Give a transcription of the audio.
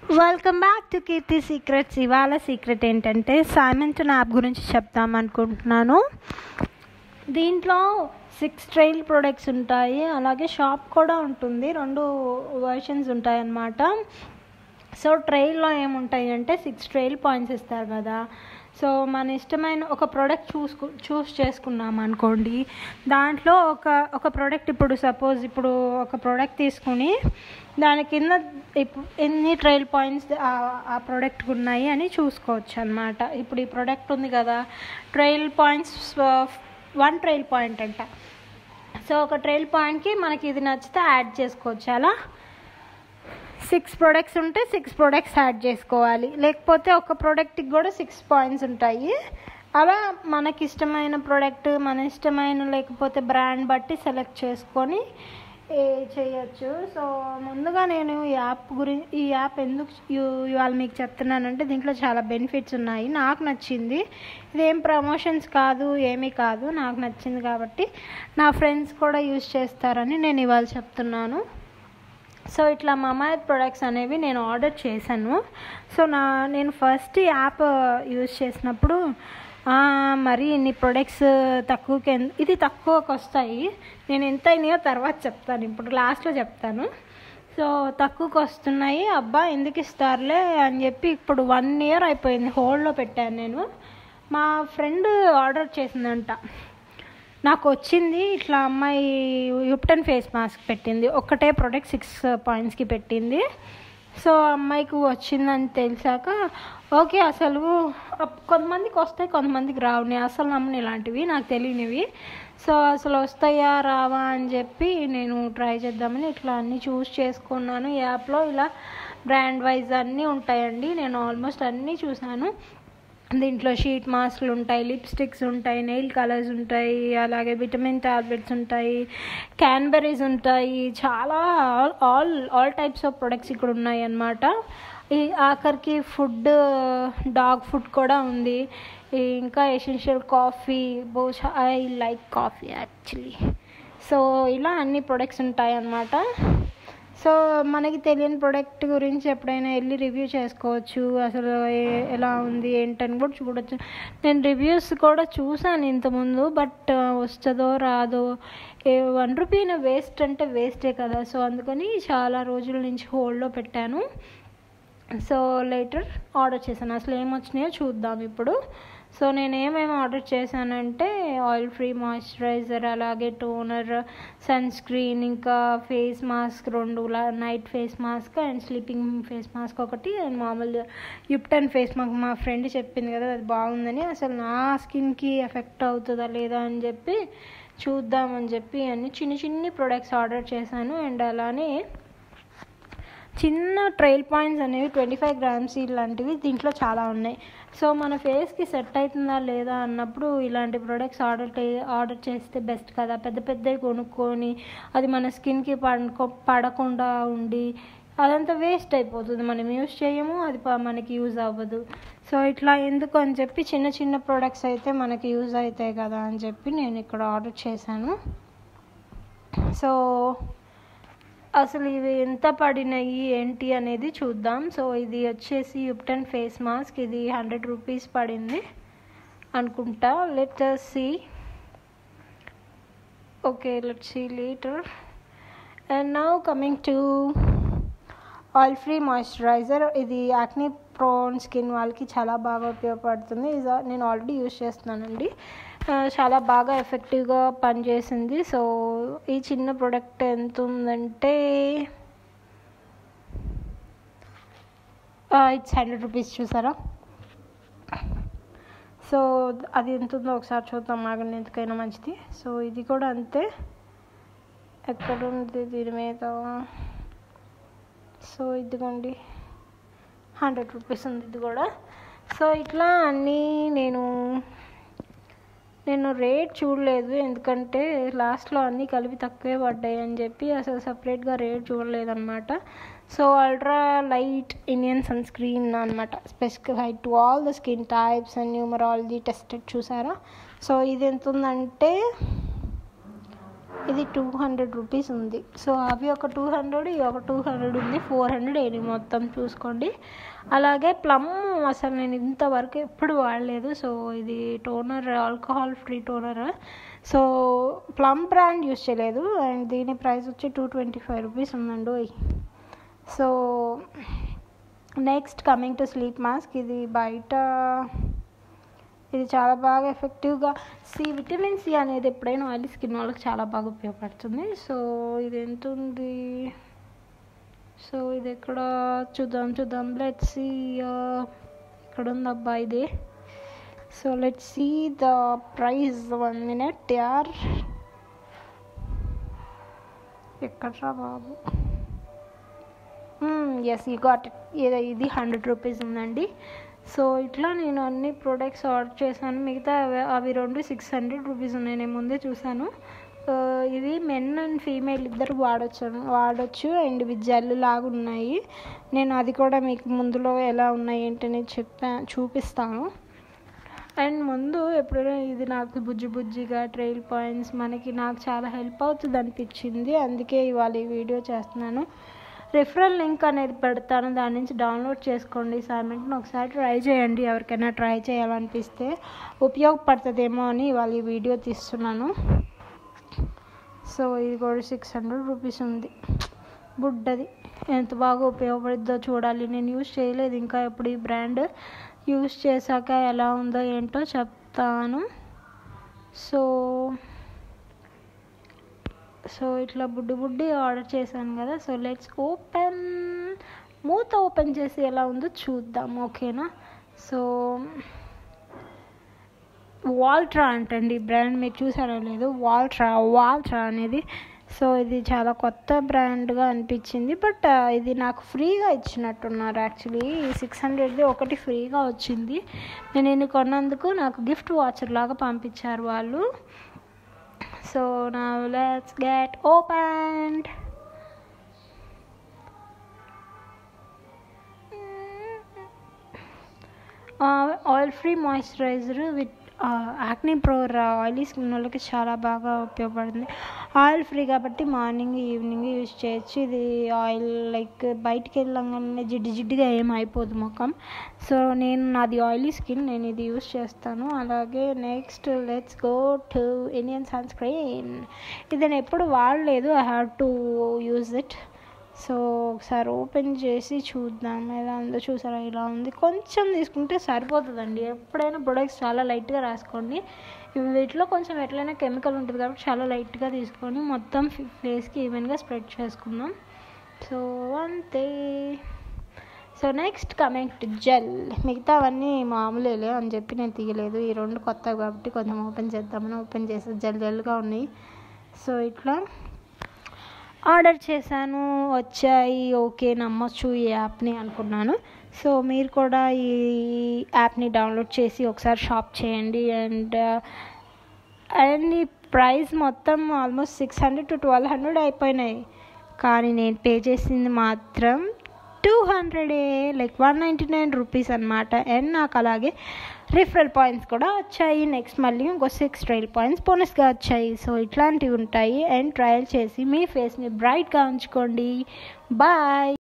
welcome back to Keerthi secrets ఇవాళ secret ఏంటంటే సైమెంటన్ యాప్ గురించి చెప్తాం అనుకుంటున్నాను దీంట్లో సిక్స్ ట్రైల్ ప్రొడక్ట్స్ ఉంటాయి అలాగే షాప్ కూడా ఉంటుంది రెండు వర్షన్స్ ఉంటాయి అన్నమాట సో ట్రైల్లో ఏముంటాయి అంటే సిక్స్ ట్రైల్ పాయింట్స్ ఇస్తారు కదా సో మన ఇష్టమైన ఒక ప్రోడక్ట్ చూసుకు చూస్ చేసుకున్నాం అనుకోండి దాంట్లో ఒక ఒక ప్రోడక్ట్ ఇప్పుడు సపోజ్ ఇప్పుడు ఒక ప్రోడక్ట్ తీసుకుని దాని కింద ఇప్పు- ఎన్ని ట్రైల్ పాయింట్స్ ఆ ప్రోడక్ట్కి ఉన్నాయి అని చూసుకోవచ్చు అనమాట ఇప్పుడు ఈ ప్రోడక్ట్ ఉంది కదా trial points one trial point అంట సో ఒక ట్రైల్ పాయింట్కి మనకి ఇది నచ్చితే యాడ్ చేసుకోవచ్చు అలా సిక్స్ ప్రొడక్ట్స్ ఉంటే సిక్స్ ప్రొడక్ట్స్ యాడ్ చేసుకోవాలి లేకపోతే ఒక ప్రోడక్ట్కి కూడా సిక్స్ పాయింట్స్ ఉంటాయి అలా మనకి ఇష్టమైన ప్రోడక్ట్ మన ఇష్టమైన లేకపోతే బ్రాండ్ బట్టి సెలెక్ట్ చేసుకొని ఏ చేయొచ్చు సో ముందుగా నేను ఈ యాప్ గురించి ఈ యాప్ ఎందుకు యు- ఇవాళ మీకు చెప్తున్నానంటే దీంట్లో చాలా బెనిఫిట్స్ ఉన్నాయి నాకు నచ్చింది ఇదేం ప్రమోషన్స్ కాదు ఏమీ కాదు నాకు నచ్చింది కాబట్టి నా ఫ్రెండ్స్ కూడా యూజ్ చేస్తారని నేను ఇవాళ చెప్తున్నాను సో ఇట్లా మమాయత్ ప్రొడక్ట్స్ అనేవి నేను ఆర్డర్ చేశాను సో నా నేను ఫస్ట్ యాప్ యూజ్ చేసినప్పుడు ఆ, మరి ఇన్ని ప్రొడక్ట్స్ తక్కువకి ఎన్- ఇది తక్కువకి వస్తాయి నేను ఎంత అయినాయో తర్వాత చెప్తాను ఇప్పుడు లాస్ట్లో చెప్తాను సో తక్కువకి వస్తున్నాయి అబ్బా ఎందుకు ఇస్తారులే అని చెప్పి ఇప్పుడు వన్ ఇయర్ అయిపోయింది హోల్డ్లో పెట్టాను నేను మా ఫ్రెండ్ ఆర్డర్ చేసిందంట నాకు వచ్చింది ఇట్లా అమ్మాయి యుప్టన్ ఫేస్ మాస్క్ పెట్టింది ఒక్కటే ప్రోడక్ట్ సిక్స్ పాయింట్స్కి పెట్టింది సో అమ్మాయికి వచ్చిందని తెలిసాక ఓకే అసలు అప్- కొంతమందికి వస్తాయి కొంతమందికి రావు నేను అసలు నమ్మను ఇలాంటివి నాకు తెలియనివి సో అసలు వస్తాయా రావా అని చెప్పి నేను ట్రై చేద్దామని ఇట్లా అన్నీ చూస్ చేసుకున్నాను ఈ యాప్లో ఇలా బ్రాండ్ వైజ్ అన్నీ ఉంటాయండి నేను ఆల్మోస్ట్ అన్నీ చూసాను దీంట్లో షీట్ మాస్క్లు ఉంటాయి లిప్స్టిక్స్ ఉంటాయి నెయిల్ కలర్స్ ఉంటాయి అలాగే విటమిన్ టాబ్లెట్స్ ఉంటాయి క్యాన్బెరీస్ ఉంటాయి చాలా all all all types of products ఇక్కడ ఉన్నాయి అన్నమాట ఈ ఆఖరికి ఫుడ్ డాగ్ ఫుడ్ కూడా ఉంది ఈ ఇంకా ఎసెన్షియల్ కాఫీ బహుశా I like coffee actually so ఇలా అన్ని ప్రొడక్ట్స్ ఉంటాయి అన్నమాట సో మనకి తెలియని ప్రోడక్ట్ గురించి ఎప్పుడైనా వెళ్ళి రివ్యూ చేసుకోవచ్చు అసలు ఏ- ఎలా ఉంది ఏంటని కూడా చూడొచ్చు నేను రివ్యూస్ కూడా చూసాను ఇంతకుముందు బట్ వస్తుందో రాదో ఏ వన్ రూపీన వేస్ట్ అంటే వేస్టే కదా సో అందుకని చాలా రోజుల నుంచి హోల్డ్లో పెట్టాను సో లేటర్ ఆర్డర్ చేశాను అసలు ఏమొచ్చినాయో చూద్దాం ఇప్పుడు సో నేను ఏమేమి ఆర్డర్ చేశానంటే ఆయిల్ ఫ్రీ మాయిశ్చరైజర్ అలాగే టోనర్ సన్ స్క్రీన్ ఇంకా ఫేస్ మాస్క్ రెండు night face mask and sleeping face mask ఒకటి అండ్ మామూలు యుప్టన్ ఫేస్ మాస్క్ మా ఫ్రెండ్ చెప్పింది కదా అది బాగుందని అసలు నా స్కిన్కి ఎఫెక్ట్ అవుతుందా లేదా అని చెప్పి చూద్దామని చెప్పి అన్ని చిన్న చిన్ని ప్రొడక్ట్స్ ఆర్డర్ చేశాను అండ్ అలానే చిన్న ట్రైల్ పాయింట్స్ అనేవి ట్వంటీ ఫైవ్ గ్రామ్స్ ఇలాంటివి దీంట్లో చాలా ఉన్నాయి సో మన ఫేస్కి సెట్ అవుతుందా లేదా అన్నప్పుడు ఇలాంటి ప్రొడక్ట్స్ ఆర్డర్ ఆర్డర్ చేస్తే బెస్ట్ కదా పెద్ద పెద్దవి కొనుక్కొని అది మన స్కిన్కి పడుకో పడకుండా ఉండి అదంతా వేస్ట్ అయిపోతుంది మనం యూజ్ చేయము అది ప- మనకి యూజ్ అవ్వదు సో ఇట్లా ఎందుకు అని చెప్పి చిన్న చిన్న ప్రొడక్ట్స్ అయితే మనకి యూజ్ అవుతాయి కదా అని చెప్పి నేను ఇక్కడ ఆర్డర్ చేశాను సో అసలు ఇవి ఎంత పడినాయి ఏంటి అనేది చూద్దాం సో ఇది వచ్చేసి యుప్టన్ ఫేస్ మాస్క్ ఇది హండ్రెడ్ రూపీస్ పడింది అనుకుంటా let see okay let see later and now coming to oil free moisturiser ఇది యాక్నీ ప్రోన్ స్కిన్ వాళ్ళకి చాలా బాగా ఉపయోగపడుతుంది ఇది నేను ఆల్రెడీ యూజ్ చేస్తున్నానండి ఆ, చాలా బాగా ఎఫెక్టివ్గా పనిచేసింది సో ఈ చిన్న ప్రోడక్ట్ ఎంత ఉందంటే ఇట్స్ హండ్రెడ్ రూపీస్ చూసారా సో అది ఎంత ఉందో ఒకసారి చూద్దాం ఆగండి ఎందుకైనా మంచిది సో ఇది కూడా అంతే ఎక్కడ ఉంది దీని మీద సో ఇదిగోండి హండ్రెడ్ రూపీస్ ఉంది ఇది కూడా సో ఇట్లా అన్నీ నేను నేను రేట్ చూడలేదు ఎందుకంటే లాస్ట్లో అన్నీ కలిపి తక్కువే పడ్డాయి అని చెప్పి అసలు సపరేట్గా రేట్ చూడలేదు అనమాట so ultra light Indian sunscreen అనమాట specified to all the skin types and dermatology tested చూసారా సో ఇది ఎంత ఉందంటే ఇది టూ హండ్రెడ్ రూపీస్ ఉంది సో అవి ఒక టూ హండ్రెడ్ ఇవి ఒక టూ హండ్రెడ్ ఉంది ఫోర్ హండ్రెడ్ అయినాయి మొత్తం చూసుకోండి అలాగే ప్లమ్ అసలు నేను ఇంతవరకు ఎప్పుడు వాడలేదు సో ఇది toner alcohol free toner so plum brand use చేయలేదు అండ్ దీని ప్రైస్ వచ్చి టూ ట్వంటీ ఫైవ్ రూపీస్ ఉందండి so next coming to sleep mask ఇది బయట ఇది చాలా బాగా ఎఫెక్టివ్గా సి విటమిన్ సి అనేది ఎప్పుడైనా ఆయిల్ స్కిన్ వాళ్ళకి చాలా బాగా ఉపయోగపడుతుంది సో ఇది ఎంత ఉంది సో ఇది ఎక్కడ చూద్దాం చూద్దాం లెట్ సి ఇక్కడ ఉంది అబ్బా ఇది so let see the price one minute యార్ ఎక్కడ్రా బాబు ఎస్ ఈ గాట్ ఇట్ ఇది హండ్రెడ్ రూపీస్ ఉందండి సో ఇట్లా నేను అన్ని ప్రోడక్ట్స్ ఆర్డర్ చేశాను మిగతా అవి అవి రెండు సిక్స్ హండ్రెడ్ రూపీస్ ఉన్నాయి నేను ముందే చూశాను ఇవి మెన్ అండ్ ఫీమేల్ ఇద్దరు వాడచ్చు వాడచ్చు అండ్ ఇవి జెల్ లాగా ఉన్నాయి నేను అది కూడా మీకు ముందులో ఎలా ఉన్నాయి ఏంటనేది చెప్పా చూపిస్తాను అండ్ ముందు ఎప్పుడైనా ఇది నాకు బుజ్జి బుజ్జిగా ట్రైల్ పాయింట్స్ మనకి నాకు చాలా హెల్ప్ అవుతుంది అనిపించింది అందుకే ఇవాళ ఈ వీడియో చేస్తున్నాను రిఫరల్ లింక్ అనేది పెడతాను దాని నుంచి డౌన్లోడ్ చేసుకోండి సామెంట్ని ఒకసారి ట్రై చేయండి ఎవరికైనా ట్రై చేయాలనిపిస్తే ఉపయోగపడుతుందేమో అని ఇవాళ ఈ వీడియో తీస్తున్నాను సో ఇది కూడా సిక్స్ హండ్రెడ్ రూపీస్ ఉంది బుడ్డది ఎంత బాగా ఉపయోగపడుద్దో చూడాలి నేను యూజ్ చేయలేదు ఇంకా ఎప్పుడు ఈ బ్రాండ్ యూజ్ చేశాక ఎలా ఉందో ఏంటో చెప్తాను సో సో ఇట్లా బుడ్డి బుడ్డి ఆర్డర్ చేశాను కదా సో లెట్స్ ఓపెన్ మూత ఓపెన్ చేసి ఎలా ఉందో చూద్దాం ఓకేనా సో వాల్ట్రా అంటండి బ్రాండ్ మీరు చూసారో లేదు వాల్ట్రా వాల్ట్రా అనేది సో ఇది చాలా కొత్త బ్రాండ్గా అనిపించింది బట్ ఇది నాకు ఫ్రీగా ఇచ్చినట్టున్నారు యాక్చువల్లీ సిక్స్ హండ్రెడ్ది ఒకటి ఫ్రీగా వచ్చింది నేను ఎన్ని కొన్నందుకు నాకు గిఫ్ట్ వాచర్ లాగా పంపించారు వాళ్ళు సో నా let's get opened oil free moisturiser with acne prone oily skin వాళ్ళకి చాలా బాగా ఉపయోగపడుతుంది ఆయిల్ ఫ్రీ కాబట్టి మార్నింగ్ ఈవినింగ్ యూజ్ చేయొచ్చు ఇది ఆయిల్ లైక్ బయటికి వెళ్ళంగానే జిడ్డు జిడ్డుగా ఏం అయిపోదు ముఖం సో నేను నాది ఆయిలీ స్కిన్ నేను ఇది యూజ్ చేస్తాను అలాగే next let's go to Indian sunscreen ఇది నేను ఎప్పుడు వాడలేదు I have to use it so ఒకసారి ఓపెన్ చేసి చూద్దాం ఎలా ఉందో చూసారా ఇలా ఉంది కొంచెం తీసుకుంటే సరిపోతుందండి ఎప్పుడైనా ప్రొడక్ట్స్ చాలా లైట్గా రాసుకోండి వీటిలో కొంచెం ఎట్లయినా కెమికల్ ఉంటుంది కాబట్టి చాలా లైట్గా తీసుకొని మొత్తం ఫేస్కి ఈవెన్గా స్ప్రెడ్ చేసుకుందాం సో అంతే so next coming to gel మిగతా అవన్నీ మామూలేలే అని చెప్పి నేను తీయలేదు ఈ రెండు కొత్త కాబట్టి కొంచెం ఓపెన్ చేద్దామని ఓపెన్ చేసి జెల్ జెల్గా ఉన్నాయి సో ఇట్లా ఆర్డర్ చేశాను వచ్చాయి ఓకే నమ్మొచ్చు ఈ యాప్ని అనుకున్నాను సో మీరు కూడా ఈ యాప్ని డౌన్లోడ్ చేసి ఒకసారి షాప్ చేయండి అండ్ అండ్ ఈ ప్రైస్ మొత్తం almost six hundred to twelve hundred అయిపోయినాయి కానీ నేను పే చేసింది మాత్రం టూ హండ్రెడే like one ninety nine rupees అనమాట అండ్ నాకు అలాగే రిఫరల్ పాయింట్స్ కూడా వచ్చాయి నెక్స్ట్ మళ్ళీ ఇంకో సిక్స్ ట్రైల్ పాయింట్స్ బోనస్గా వచ్చాయి సో ఇట్లాంటివి ఉంటాయి అండ్ ట్రయల్ చేసి మీ ఫేస్ని బ్రైట్గా ఉంచుకోండి బాయ్